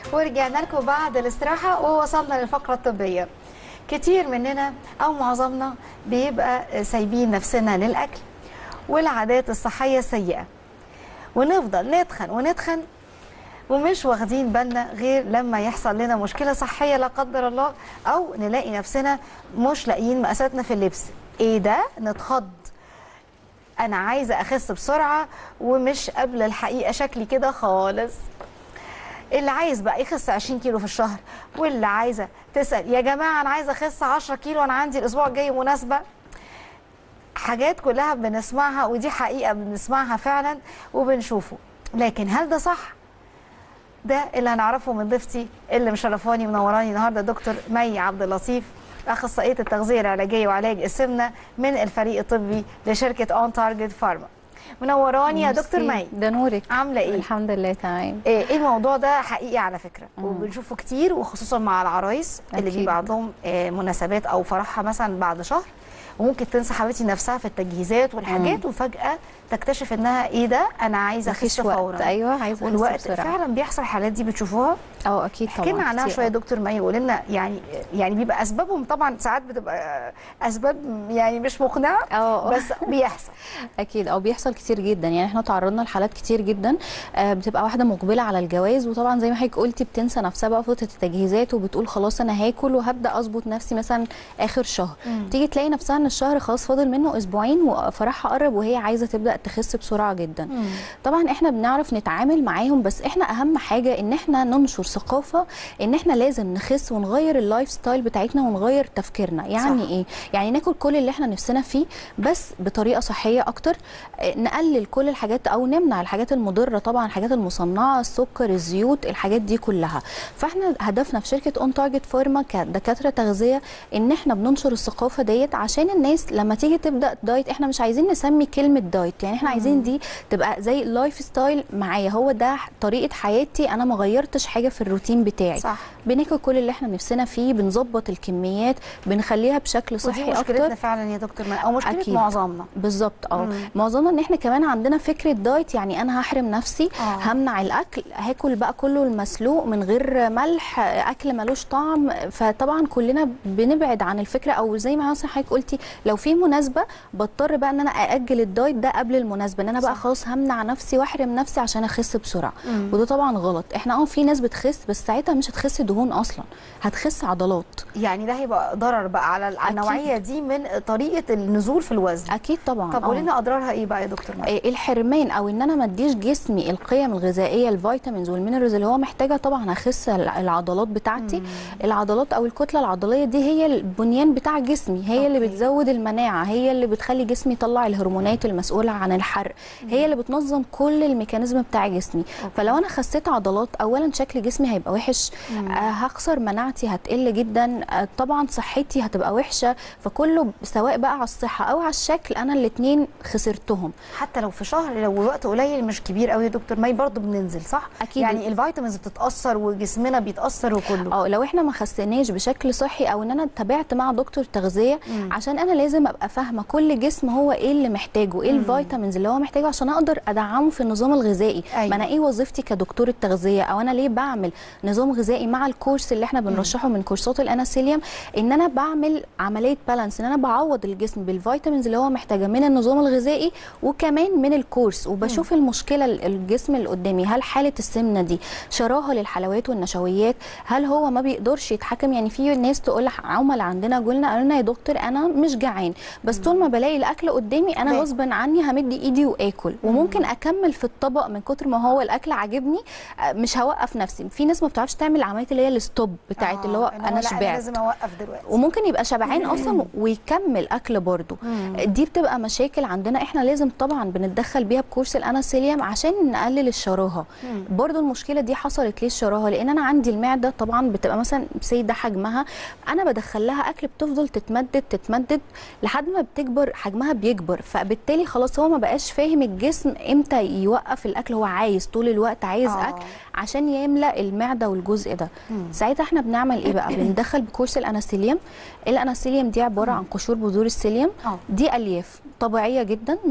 ورجعنا لكم بعد الاستراحة ووصلنا للفقرة الطبية كتير مننا أو معظمنا بيبقى سايبين نفسنا للأكل والعادات الصحية السيئة ونفضل نتخن ونتخن ومش واخدين بالنا غير لما يحصل لنا مشكلة صحية لا قدر الله أو نلاقي نفسنا مش لاقيين مقاساتنا في اللبس إيه ده نتخض أنا عايزة أخس بسرعة ومش قبل الحقيقة شكلي كده خالص اللي عايز بقى يخس 20 كيلو في الشهر واللي عايزه تسال يا جماعه انا عايزه اخس 10 كيلو انا عندي الاسبوع الجاي مناسبه حاجات كلها بنسمعها ودي حقيقه بنسمعها فعلا وبنشوفه لكن هل ده صح ده اللي هنعرفه من ضيفتي اللي مشرفاني منوراني النهارده دكتور مي عبد اللطيف اخصائيه التغذيه العلاجيه وعلاج السمنه من الفريق الطبي لشركه اون تارجت فارما منوراني يا دكتور مي ده نورك عامله ايه الحمد لله تمام ايه إيه الموضوع ده حقيقي على فكره وبنشوفه كتير وخصوصا مع العرايس اللي أكيد. بيبقى عندهم آه، مناسبات او فرحها مثلا بعد شهر وممكن تنسى حبيبتي نفسها في التجهيزات والحاجات وفجاه تكتشف انها ايه ده انا عايزه مفيش اخس وقت فورا ايوه عايزه أخس والوقت بسرعة. فعلا بيحصل الحالات دي بتشوفوها اه اكيد طبعا احكي لنا عنها كتير شويه يا أوي. دكتور مي وقول لنا يعني يعني بيبقى اسبابهم طبعا ساعات بتبقى اسباب يعني مش مقنعه اه بس بيحصل اكيد او بيحصل كتير جدا يعني احنا تعرضنا لحالات كتير جدا آه، بتبقى واحده مقبله على الجواز وطبعا زي ما حضرتك قلتي بتنسى نفسها بقى فتره التجهيزات وبتقول خلاص انا هاكل وهبدا اظبط نفسي مثلا اخر شهر مم. تيجي تلاقي نفسها ان الشهر خلاص فاضل منه اسبوعين وفرحها قرب وهي عايزه تبدا تخس بسرعه جدا طبعا احنا بنعرف نتعامل معاهم بس احنا اهم حاجه ان احنا ننشر ثقافه ان احنا لازم نخس ونغير اللايف ستايل بتاعتنا ونغير تفكيرنا يعني صح. ايه يعني ناكل كل اللي احنا نفسنا فيه بس بطريقه صحيه اكتر آه، نقلل كل الحاجات او نمنع الحاجات المضره طبعا الحاجات المصنعه السكر الزيوت الحاجات دي كلها فاحنا هدفنا في شركه اون تارجت فارما كدكاتره تغذيه ان احنا بننشر الثقافه ديت عشان الناس لما تيجي تبدا دايت احنا مش عايزين نسمي كلمه دايت يعني احنا عايزين دي تبقى زي لايف ستايل معايا هو ده طريقه حياتي انا ما غيرتش حاجه في الروتين بتاعي صح بناكل كل اللي احنا نفسنا فيه بنظبط الكميات بنخليها بشكل ودي صحي مشكلتنا اكتر فعلا يا دكتور مي او مشكله أكيد. معظمنا بالظبط اه مم. معظمنا ان احنا كمان عندنا فكره دايت يعني انا هحرم نفسي آه. همنع الاكل هاكل بقى كله المسلوق من غير ملح اكل ملوش طعم فطبعا كلنا بنبعد عن الفكره او زي ما مثلا حضرتك قلتي لو في مناسبه بضطر بقى ان انا ااجل الدايت ده قبل المناسبه ان انا بقى صح. خلاص همنع نفسي واحرم نفسي عشان اخس بسرعه مم. وده طبعا غلط احنا اه في ناس بتخس بس ساعتها مش هتخس دهون اصلا هتخس عضلات يعني ده هيبقى ضرر بقى على على أكيد. النوعيه دي من طريقه النزول في الوزن اكيد طبعا طب آه. قولي لنا اضرارها ايه بقى يا دكتور مي؟ إيه الحرمان او ان انا ما اديش جسمي القيم الغذائيه الفيتامينز والمينرالز اللي هو محتاجها طبعا هخس الع- العضلات بتاعتي العضلات او الكتله العضليه دي هي البنيان بتاع جسمي هي اللي أوكي. بتزود المناعه هي اللي بتخلي جسمي يطلع الهرمونات المسؤوله عن الحرق هي اللي بتنظم كل الميكانيزم بتاع جسمي فلو انا خسيت عضلات اولا شكل جسمي هيبقى وحش آه هخسر مناعتي هتقل جدا آه طبعا صحتي هتبقى وحشه فكله سواء بقى على الصحه او على الشكل انا الاثنين خسرتهم حتى لو في شهر لو وقت قليل مش كبير قوي يا دكتور مي برضه بننزل صح أكيد. يعني الفيتامينز بتتاثر وجسمنا بيتاثر وكله اه لو احنا ما خسناش بشكل صحي او ان انا تابعت مع دكتور تغذيه مم. عشان انا لازم ابقى فاهمه كل جسم هو ايه اللي محتاجه ايه الفيتامينز اللي هو محتاجه عشان اقدر ادعمه في النظام الغذائي أيوة. ما انا ايه وظيفتي كدكتور التغذيه او انا ليه بعمل نظام غذائي مع الكورس اللي احنا بنرشحه من كورسات الاناسيليوم ان انا بعمل عمليه بالانس ان انا بعوض الجسم بالفيتامينز اللي هو محتاجها من النظام الغذائي وكمان من الكورس وبشوف المشكله ال- الجسم اللي قدامي هل حاله السمنه دي شراهه للحلويات والنشويات هل هو ما بيقدرش يتحكم يعني في ناس تقول لح- عملاء عندنا قلنا قالوا لنا يا دكتور انا مش جعان بس طول ما بلاقي الاكل قدامي انا باكل. غصبا عني همد ايدي واكل وممكن اكمل في الطبق من كتر ما هو الاكل عاجبني آه، مش هوقف نفسي في ناس ما بتعرفش تعمل العمليه اللي هي الستوب بتاعت اللي هو إن انا لا، شبعت لازم اوقف دلوقتي وممكن يبقى شبعان اصلا ويكمل اكل برضه دي بتبقى مشاكل عندنا احنا لازم طبعا بنتدخل بيها بكورس الاناسيليوم عشان نقلل الشراهه برضه المشكله دي حصلت ليه الشراهه لان انا عندي المعده طبعا بتبقى مثلا سي ده حجمها انا بدخل لها اكل بتفضل تتمدد تتمدد لحد ما بتكبر حجمها بيكبر فبالتالي خلاص هو ما بقاش فاهم الجسم امتى يوقف الاكل هو عايز طول الوقت عايز آه. اكل عشان يملا المعده والجزء ده ساعتها احنا بنعمل ايه بقى بندخل بكورس الاناسيليوم الاناسيليوم دي عباره عن قشور بذور السيليوم آه. دي الياف طبيعيه جدا نفس طبعا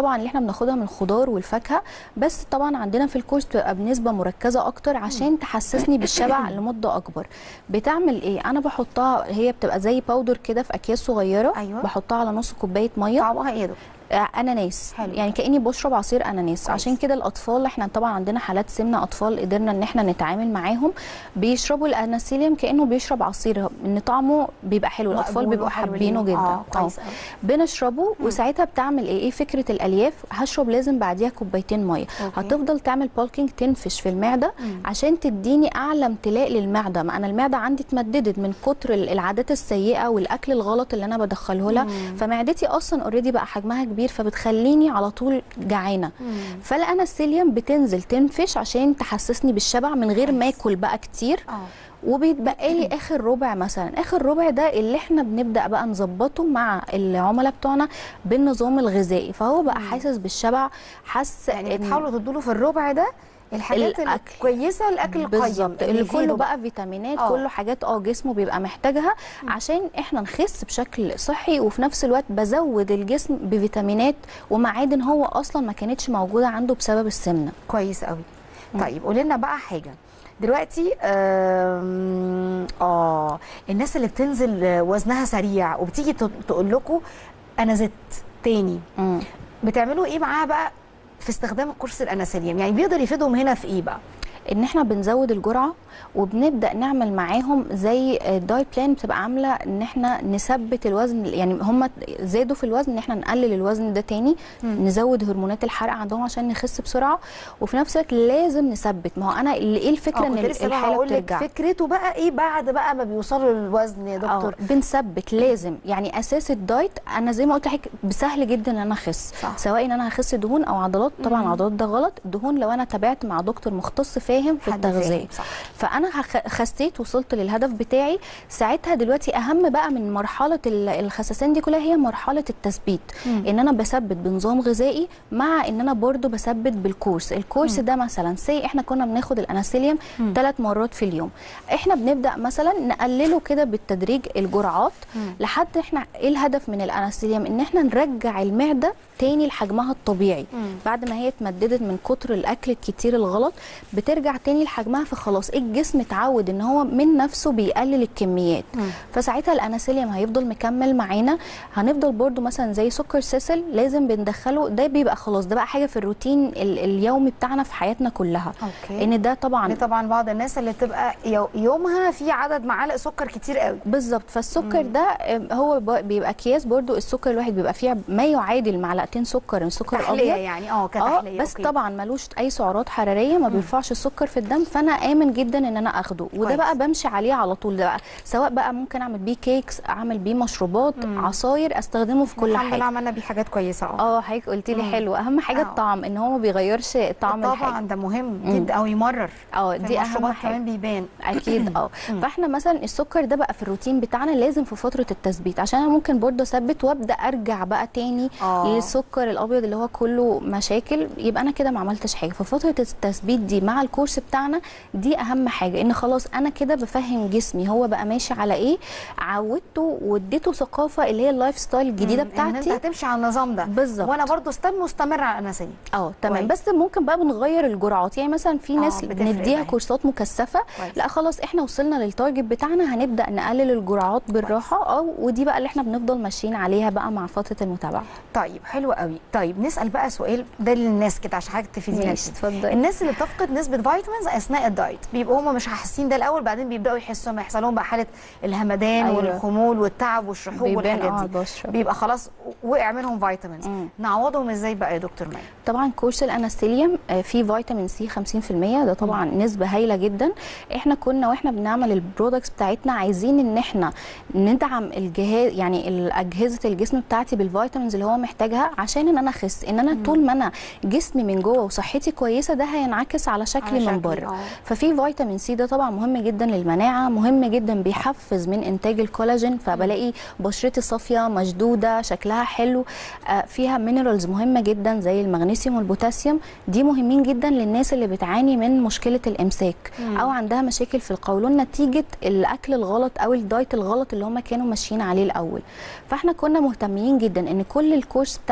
طبعا اللي احنا بناخدها من الخضار والفاكهه بس طبعا عندنا في الكورس بتبقى بنسبه مركزه اكتر عشان تحسسني بالشبع لمده اكبر بتعمل ايه انا بحطها هي بتبقى زي باودر كده في اكياس صغيره أيوة. بحطها على نص كوبايه ميه طعمها ايه ده آه، اناناس حلو. يعني كاني بشرب عصير اناناس كويس. عشان كده الاطفال احنا طبعا عندنا حالات سمنه اطفال قدرنا ان احنا نتعامل معاهم بيشربوا الاناسيليوم كانه بيشرب عصير ان طعمه بيبقى حلو الاطفال مقبول بيبقوا وحلو حابينه ليهم. جدا اه كويس قوي بنشربه وساعتها بتعمل ايه ايه فكره الالياف هشرب لازم بعديها كوبايتين ميه أوكي. هتفضل تعمل بالكينج تنفش في المعده مم. عشان تديني اعلى امتلاء للمعده ما انا المعده عندي اتمددت من كتر ال- العادات السيئه والاكل الغلط اللي انا بدخله لها مم. فمعدتي اصلا اوريدي بقى حجمها كبير فبتخليني على طول جعانه مم. فالانستيليوم بتنزل تنفش عشان تحسسني بالشبع من غير ما اكل بقى كتير اه وبيتبقى لي اخر ربع مثلا اخر ربع ده اللي احنا بنبدا بقى نظبطه مع العملاء بتوعنا بالنظام الغذائي فهو بقى حاسس بالشبع حاسس يعني إن- بتحاولوا تدوا له في الربع ده الحاجات الأكل. الكويسه الاكل القيم بالظبط اللي يفيده كله بقى فيتامينات آه. كله حاجات اه جسمه بيبقى محتاجها عشان احنا نخس بشكل صحي وفي نفس الوقت بزود الجسم بفيتامينات ومعادن هو اصلا ما كانتش موجوده عنده بسبب السمنه كويس قوي طيب قولي لنا بقى حاجه دلوقتي آم، اه الناس اللي بتنزل وزنها سريع وبتيجي ت- تقول لكم انا زدت تاني مم. بتعملوا ايه معاها بقى في استخدام الكورس الاناسيليوم يعني بيقدر يفيدهم هنا في ايه بقى ان احنا بنزود الجرعه وبنبدا نعمل معاهم زي دايت بلان بتبقى عامله ان احنا نثبت الوزن يعني هم زادوا في الوزن ان احنا نقلل الوزن ده تاني مم. نزود هرمونات الحرق عندهم عشان نخس بسرعه وفي نفس الوقت لازم نثبت ما هو انا اللي- ايه الفكره آه، ان كنت لسه بقى الحاله هقول لك بترجع فكرته بقى ايه بعد بقى ما بيوصلوا للوزن يا دكتور اه بنثبت لازم يعني اساس الدايت انا زي ما قلت لحضرتك سهل جدا ان انا اخس صح. سواء ان انا هخس دهون او عضلات طبعا مم. عضلات ده غلط الدهون لو انا تابعت مع دكتور مختص فاهم في حد التغذيه فاهم، صح. فانا هخ- خسيت وصلت للهدف بتاعي ساعتها دلوقتي اهم بقى من مرحله ال- الخسسان دي كلها هي مرحله التثبيت مم. ان انا بثبت بنظام غذائي مع ان انا برضو بثبت بالكورس الكورس ده مثلا سي احنا كنا بناخد الاناسيليوم مم. ثلاث مرات في اليوم احنا بنبدا مثلا نقلله كده بالتدريج الجرعات مم. لحد احنا ايه الهدف من الاناسيليوم ان احنا نرجع المعده تاني لحجمها الطبيعي مم. بعد ما هي اتمددت من كتر الاكل الكتير الغلط بترجع تاني لحجمها فخلاص الجسم اتعود ان هو من نفسه بيقلل الكميات مم. فساعتها الاناسيليوم هيفضل مكمل معانا هنفضل برضو مثلا زي سكر سيسل لازم بندخله ده بيبقى خلاص ده بقى حاجه في الروتين ال- اليومي بتاعنا في حياتنا كلها اوكي ان ده طبعا يعني طبعا بعض الناس اللي بتبقى يو- يومها في عدد معالق سكر كتير قوي بالظبط فالسكر ده آم، هو ب- بيبقى اكياس برضو السكر الواحد بيبقى فيه ما يعادل معلقتين سكر السكر تحليه الابيض يعني اه اه كتحليه بس أوكي. طبعا ملوش اي سعرات حراريه ما بيرفعش السكر في الدم فانا امن جدا ان انا اخده وده كويس. بقى بمشي عليه على طول ده بقى سواء بقى ممكن اعمل بيه كيكس اعمل بيه مشروبات عصاير استخدمه في كل الحمد لله حاجه عملنا بيه حاجات كويسه اه اه حضرتك قلت لي مم. حلو اهم حاجه آه. الطعم ان هو ما بيغيرش طعم الحاجه طبعا ده مهم جدا او يمرر اه في دي اهم المشروبات حاجه كمان بيبان اكيد اه فاحنا مثلا السكر ده بقى في الروتين بتاعنا لازم في فتره التثبيت عشان انا ممكن برضه اثبت وابدا ارجع بقى تاني آه. للسكر الابيض اللي هو كله مشاكل يبقى انا كده ما عملتش حاجه ففتره التثبيت دي مع الكورس بتاعنا دي اهم حاجه ان خلاص انا كده بفهم جسمي هو بقى ماشي على ايه عودته واديته ثقافه اللي هي اللايف ستايل الجديده مم، ان انت بتاعتي هتمشي على النظام ده بالظبط. وانا برضو ستيل مستمر على الاناسيه اه تمام كويس. بس ممكن بقى بنغير الجرعات يعني مثلا في آه، ناس بتفرق بنديها معايا. كورسات مكثفه كويس. لا خلاص احنا وصلنا للتارجت بتاعنا هنبدا نقلل الجرعات بالراحه اه ودي بقى اللي احنا بنفضل ماشيين عليها بقى مع فتره المتابعه طيب حلو قوي طيب نسال بقى سؤال ده للناس كده عشان حضرتك تفيدينا ماشي، فيه. اتفضلي. الناس اللي بتفقد نسبه فيتامينز اثناء الدايت بيبقوا هم مش حاسين ده الاول بعدين بيبداوا يحسوا ما يحصل لهم بقى حاله الهمدان أيوة. والخمول والتعب والشحوب بيبان والحاجات اه على دي البشرة. بيبقى خلاص وقع منهم فيتامينز مم. نعوضهم ازاي بقى يا دكتور مي طبعا كورس الانستيليوم آه، فيه فيتامين سي 50% ده طبعا نسبه هايله جدا احنا كنا واحنا بنعمل البرودكتس بتاعتنا عايزين ان احنا ندعم الجهاز يعني اجهزه الجسم بتاعتي بالفيتامينز اللي هو محتاجها عشان ان انا اخس ان انا طول ما انا جسمي من جوه وصحتي كويسه ده هينعكس على شكلي على من شكلي، بره آه. ففي فيتامين سي ده طبعا مهم جدا للمناعه مهم جدا بيحفز من انتاج الكولاجين فبلاقي بشرتي صافيه مشدوده شكلها حلو آه، فيها مينرالز مهمه جدا زي المغنيسيوم والبوتاسيوم دي مهمين جدا للناس اللي بتعاني من مشكله الامساك او عندها مشاكل في القولون نتيجه الاكل الغلط او الدايت الغلط اللي هم كانوا ماشيين عليه الاول فاحنا كنا مهتمين جدا ان كل الكورس بتاعتنا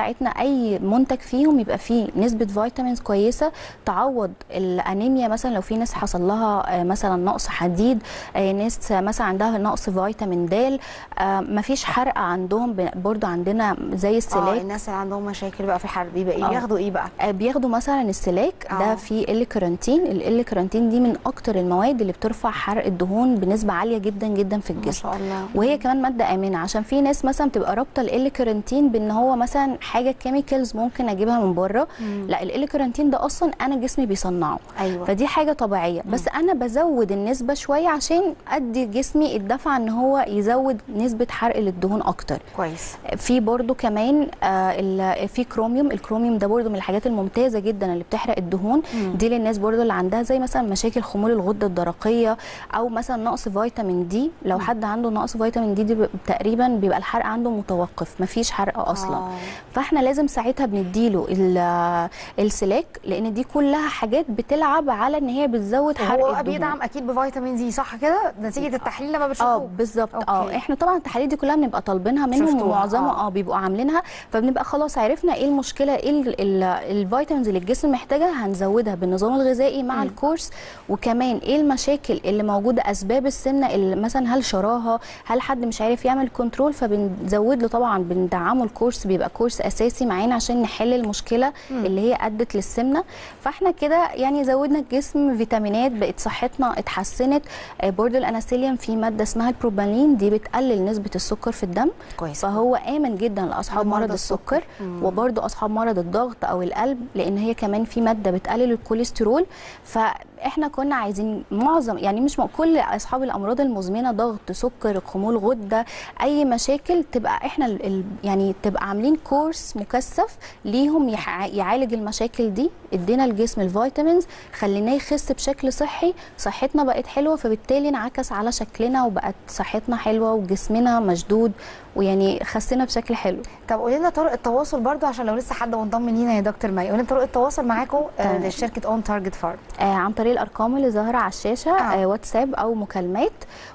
بتاعتنا اي منتج فيهم يبقى فيه نسبه فيتامينز كويسه تعوض الانيميا مثلا لو في ناس حصل لها آه، مثلا نقص حديد آه، ناس مثلا عندها نقص فيتامين د مفيش حرق عندهم ب- برضو عندنا زي اه السلاك الناس اللي عندهم مشاكل بقى في الحرق بيبقى ايه آه. بياخدوا ايه بقى آه، بياخدوا مثلا السلاك آه. ده فيه ال كارانتين ال كارانتين دي من اكتر المواد اللي بترفع حرق الدهون بنسبه عاليه جدا جدا في ما الجسم شاء الله وهي كمان ماده امنه عشان في ناس مثلا بتبقى رابطه ال كارانتين بان هو مثلا حاجه كيميكالز ممكن اجيبها من بره مم. لا ال كارانتين ده اصلا انا جسمي بيصنعه ايوه فدي حاجه طبيعيه بس انا بزود النسبه شويه عشان ادي جسمي الدفعه ان هو يزود نسبه حرق للدهون اكتر كويس في برضو كمان آه ال- في كروميوم الكروميوم ده برضو من الحاجات الممتازه جدا اللي بتحرق الدهون مم. دي للناس برضو اللي عندها زي مثلا مشاكل خمول الغده الدرقيه او مثلا نقص فيتامين دي لو حد عنده نقص فيتامين دي, دي ب- تقريبا بيبقى الحرق عنده متوقف مفيش حرق اصلا آه. فاحنا لازم ساعتها بنديله ال- السلاك لان دي كلها حاجات بتلعب على ان هي بتزود حرق هو الدهون بيدعم اكيد بفيتامين دي صح كده نتيجه التحليل لما اه بتشوفوه بالظبط أوكي. اه احنا طبعا التحاليل دي كلها بنبقى طالبينها منهم شفتوها، ومعظمها آه. اه بيبقوا عاملينها فبنبقى خلاص عرفنا ايه المشكله ايه ال- ال- الفيتامينز اللي الجسم محتاجها هنزودها بالنظام الغذائي مع الكورس وكمان ايه المشاكل اللي موجوده اسباب السمنه اللي مثلا هل شراهه هل حد مش عارف يعمل كنترول فبنزود له طبعا بندعمه الكورس بيبقى كورس اساسي معانا عشان نحل المشكله اللي هي ادت للسمنه فاحنا كده يعني زودنا الجسم فيتامينات بقت صحتنا اتحسنت آه، برضو الاناسيليوم في ماده اسمها البروبالين دي بتقلل نسبه السكر في الدم كويس فهو امن جدا لاصحاب لمرضى مرض السكر مم. وبرضو اصحاب مرض الضغط او القلب لان هي كمان في ماده بتقلل الكوليسترول فاحنا كنا عايزين معظم يعني مش م- كل اصحاب الامراض المزمنه ضغط سكر خمول غده اي مشاكل تبقى احنا ال- ال- يعني تبقى عاملين كورس مكثف ليهم يح- يعالج المشاكل دي ادينا الجسم الفيتامينز خليناه يخس بشكل صحي صحتنا بقت حلوه فبالتالي انعكس على شكلنا وبقت صحتنا حلوه وجسمنا مشدود ويعني خسينا بشكل حلو طب قولي لنا طرق التواصل برضو عشان لو لسه حد منضم لينا يا دكتور مي قولي لنا طرق التواصل معاكم آه تمام. لشركه اون تارجت فارم آه عن طريق الارقام اللي ظاهره على الشاشه آه. آه واتساب او مكالمات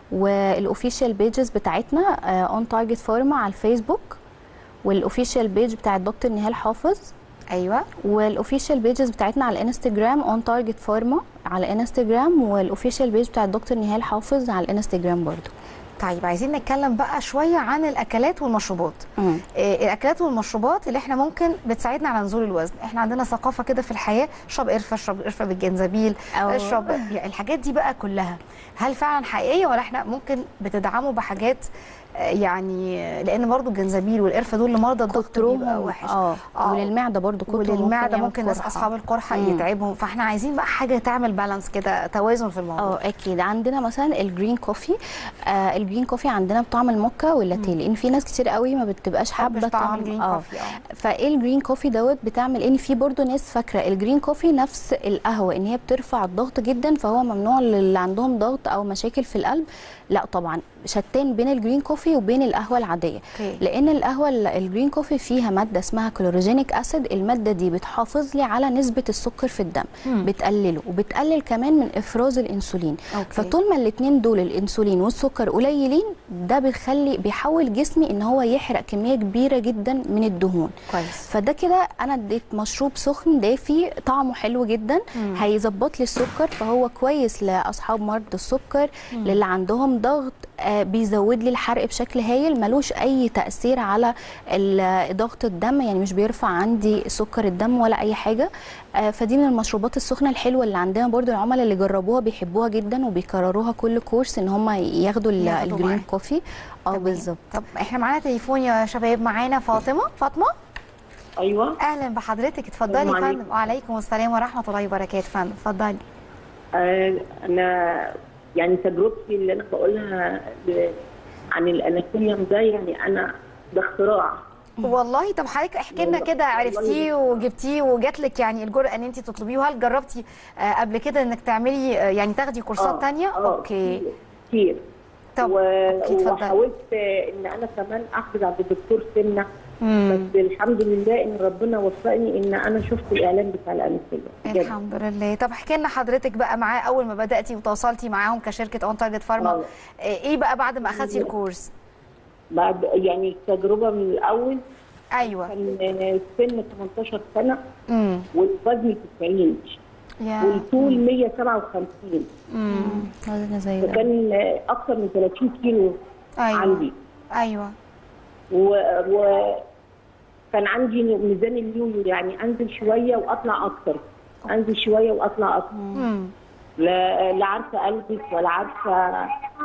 والاوفيشال بيجز بتاعتنا اون تارجت فارما على الفيسبوك والاوفيشال بيج بتاع الدكتور نهال حافظ ايوه والاوفيشال بيجز بتاعتنا على الانستجرام اون تارجت فارما على انستجرام والاوفيشال بيج بتاع الدكتور نهال حافظ على الانستجرام برضو طيب عايزين نتكلم بقى شويه عن الاكلات والمشروبات مم. آه، الاكلات والمشروبات اللي احنا ممكن بتساعدنا على نزول الوزن احنا عندنا ثقافه كده في الحياه اشرب قرفه اشرب قرفه بالجنزبيل أو- اشرب يعني الحاجات دي بقى كلها هل فعلا حقيقيه ولا احنا ممكن بتدعموا بحاجات آه، يعني آه، لان برضو الجنزبيل والقرفه دول لمرضى الضغط بيبقى كترهم وحش اه آه. وللمعده برضو كترهم وللمعده يعمل ممكن ناس قرحة. اصحاب القرحه مم. يتعبهم فاحنا عايزين بقى حاجه تعمل بالانس كده توازن في الموضوع اه اكيد عندنا مثلا الجرين كوفي آه الجرين كوفي عندنا بطعم الموكا واللاتيه لان في ناس كتير قوي ما بتبقاش حابه حابه طعم الجرين كوفي اه فايه الجرين كوفي دوت بتعمل ان في برضو ناس فاكره الجرين كوفي نفس القهوه ان هي بترفع الضغط جدا فهو ممنوع للي عندهم ضغط او مشاكل في القلب لا طبعا شتان بين الجرين كوفي وبين القهوه العاديه اوكي لان القهوه ال- الجرين كوفي فيها ماده اسمها كلوروجينيك اسيد الماده دي بتحافظ لي على نسبه السكر في الدم مم. بتقلله وبتقلل كمان من افراز الانسولين أوكي. فطول ما الاثنين دول الانسولين والسكر قليلين ده بيخلي بيحول جسمي ان هو يحرق كميه كبيره جدا من الدهون كويس فده كده انا اديت مشروب سخن دافي طعمه حلو جدا مم. هيظبط لي السكر فهو كويس لاصحاب مرض السكر للي عندهم ضغط آه، بيزود لي الحرق بشكل هايل ملوش اي تاثير على ال- ضغط الدم يعني مش بيرفع عندي سكر الدم ولا اي حاجه آه، فدي من المشروبات السخنه الحلوه اللي عندنا برضو العملاء اللي جربوها بيحبوها جدا وبيكرروها كل كورس ان هم ياخدوا ال- ياخدوا الجرين معاه. كوفي اه تمام. بالظبط طب احنا معانا تليفون يا شباب معانا فاطمه فاطمه ايوه اهلا بحضرتك اتفضلي يا السلام فندم وعليكم السلام ورحمه الله وبركاته فندم اتفضلي آه انا يعني تجربتي اللي انا بقولها ب- عن الاناثيليوم ده يعني انا ده اختراع والله طب حضرتك احكي لنا والله- كده والله. عرفتيه وجبتيه وجات لك يعني الجرأه ان انت تطلبيه وهل جربتي آه، قبل كده انك تعملي آه، يعني تاخدي كورسات آه، تانية آه، اوكي كتير طب و... اوكي اتفضلي وحاولت ان انا كمان احجز عند الدكتور سمنه مم. بس الحمد لله ان ربنا وفقني ان انا شفت الاعلان بتاع الاناثيليوم بجد. الحمد لله طب احكي لنا حضرتك بقى معاه اول ما بداتي وتواصلتي معاهم كشركه اون تارجت فارما آه. ايه بقى بعد ما اخدتي الكورس بعد يعني التجربه من الاول ايوه كان السن 18 سنه امم والوزن 90 يا والطول 157 امم وزن زي ده فكان اكثر من 30 كيلو ايوه عندي ايوه و, و كان عندي ميزان اليوم يعني انزل شويه واطلع اكتر انزل شويه واطلع اكتر امم لا لا عارفه البس ولا عارفه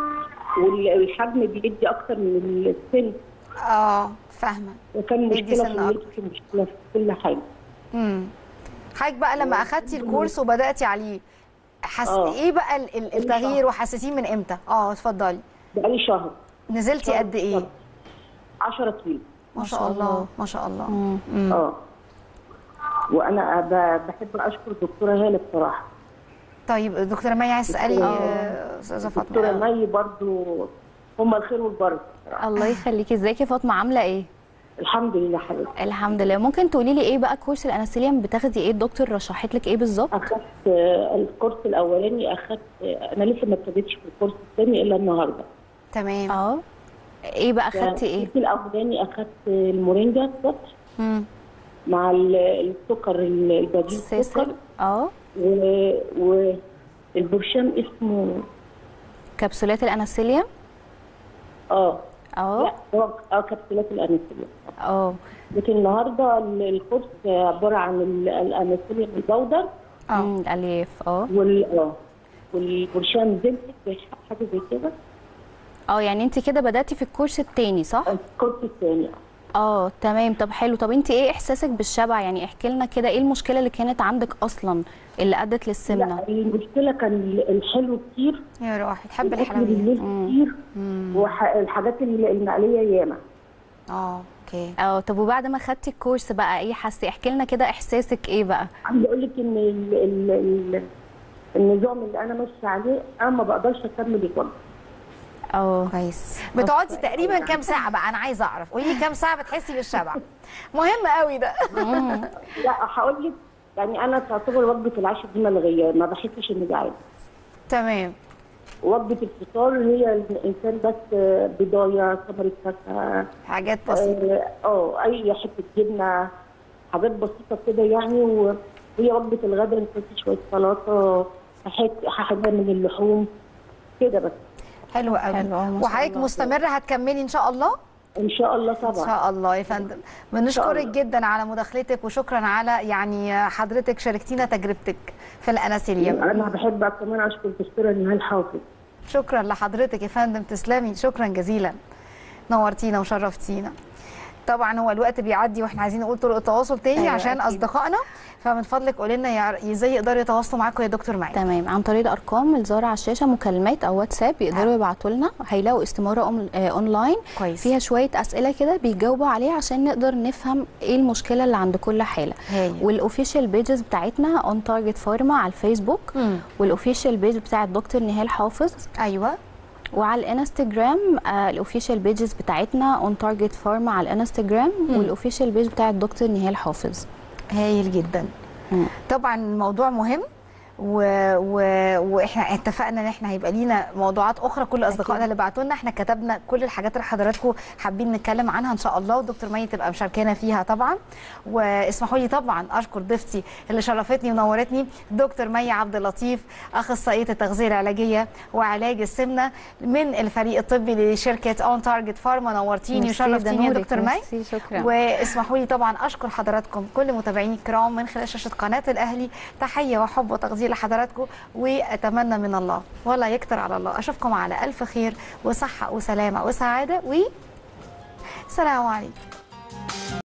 والحجم بيدي اكتر من السن اه فاهمه وكان بيدي مشكله سن في اللبس ومشكله في كل حاجه امم حضرتك بقى لما اخدتي الكورس وبداتي عليه حس... آه. ايه بقى ال- ال- التغيير وحسيتيه من امتى اه اتفضلي بقالي شهر نزلتي قد ايه 10 كيلو ما شاء الله ما شاء الله مم. مم. اه وانا ب- بحب اشكر الدكتوره هاله بصراحه طيب دكتوره مي عايز تسالي دكتورة- آه، استاذه الدكتوره فاطمه مي برضو هم الخير والبركه بصراحة. الله يخليكي ازيك يا فاطمه عامله ايه الحمد لله حبيبتي الحمد لله ممكن تقولي لي ايه بقى كورس الانستيليوم بتاخدي ايه الدكتور رشحت لك ايه بالظبط اخدت آه، الكورس الاولاني اخدت آه، انا لسه ما ابتديتش في الكورس الثاني الا النهارده تمام اه ايه بقى خدتي ايه الكورس الاولاني اخدت المورينجا الصبح مم. مع ال- السكر ال- البديل سيسل السكر اه و والبرشام اسمه كبسولات الانستيليوم اه اه لا هو اه كبسولات الانسولين اه لكن النهارده ال- الكورس عباره عن ال- الانسولين البودر اه مم، الالياف اه وال اه والبرشام زنتك حاجه زي كده اه يعني انت كده بداتي في الكورس التاني صح الكورس الثاني اه تمام طب حلو طب انت ايه احساسك بالشبع يعني احكي لنا كده ايه المشكله اللي كانت عندك اصلا اللي ادت للسمنه لا المشكله كان ال- الحلو كتير يا روحي تحب الاكل الحلويات بالليل كتير والحاجات المقليه ياما اه اوكي اه طب وبعد ما خدتي الكورس بقى ايه حسي احكي لنا كده احساسك ايه بقى عايزه اقول لك ان ال ال ال النظام اللي انا ماشيه عليه انا ما بقدرش اكمل الوجبه اه كويس بتقعدي تقريبا كام ساعه بقى انا عايزه اعرف قولي لي كام ساعه بتحسي بالشبع مهم قوي ده لا هقول لك يعني انا تعتبر وجبه العشاء دي ملغيه ما بحسش اني جعانه تمام وجبه الفطار هي الانسان بس بضايه ثمره فاكهه حاجات بسيطه اه آه، اي حته جبنه حاجات بسيطه كده يعني وهي وجبه الغداء انت شويه سلطه حت- حاجه من اللحوم كده بس حلو قوي حلو، آه، ما شاء وحضرتك الله. مستمره هتكملي ان شاء الله ان شاء الله ان طبعا شاء الله يا فندم بنشكرك الله. جدا على مداخلتك وشكرا على يعني حضرتك شاركتينا تجربتك في الاناسيليوم انا بحب كمان اشكر الدكتوره نهال حافظ شكرا لحضرتك يا فندم تسلمي شكرا جزيلا نورتينا وشرفتينا طبعا هو الوقت بيعدي واحنا عايزين نقول طرق التواصل تاني أيوة عشان أكيد. اصدقائنا فمن فضلك قولي لنا يع- ازاي يقدروا يتواصلوا معاكم يا دكتور معين تمام عن طريق الارقام اللي ظاهره على الشاشه مكالمات او واتساب يقدروا يبعتوا لنا هيلاقوا استماره أون- آه، اونلاين كويس. فيها شويه اسئله كده بيجاوبوا عليها عشان نقدر نفهم ايه المشكله اللي عند كل حاله هايل. والاوفيشال بيجز بتاعتنا اون تارجت فارما على الفيسبوك مم. والاوفيشال بيج بتاع الدكتور نهال حافظ ايوه وعلى الانستجرام آه الاوفيشال بيجز بتاعتنا اون تارجت فارما على الانستجرام والاوفيشال بيج بتاع الدكتور نهال حافظ هايل جدا مم. طبعا الموضوع مهم و... و... واحنا اتفقنا ان احنا هيبقى لينا موضوعات اخرى كل اصدقائنا اللي بعتوا لنا احنا كتبنا كل الحاجات اللي حضراتكم حابين نتكلم عنها ان شاء الله ودكتور مي تبقى مشاركانا فيها طبعا واسمحوا لي طبعا اشكر ضيفتي اللي شرفتني ونورتني دكتور مي عبد اللطيف اخصائيه التغذيه العلاجيه وعلاج السمنه من الفريق الطبي لشركه اون تارجت فارما نورتيني ميرسي، ده وشرفتيني يا نورك. دكتور مي ميرسي، شكرا واسمحوا لي طبعا اشكر حضراتكم كل متابعيني الكرام من خلال شاشه قناه الاهلي تحيه وحب وتقدير لحضراتكم واتمنى من الله ولا يكتر على الله اشوفكم على الف خير وصحه وسلامه وسعاده و سلام عليكم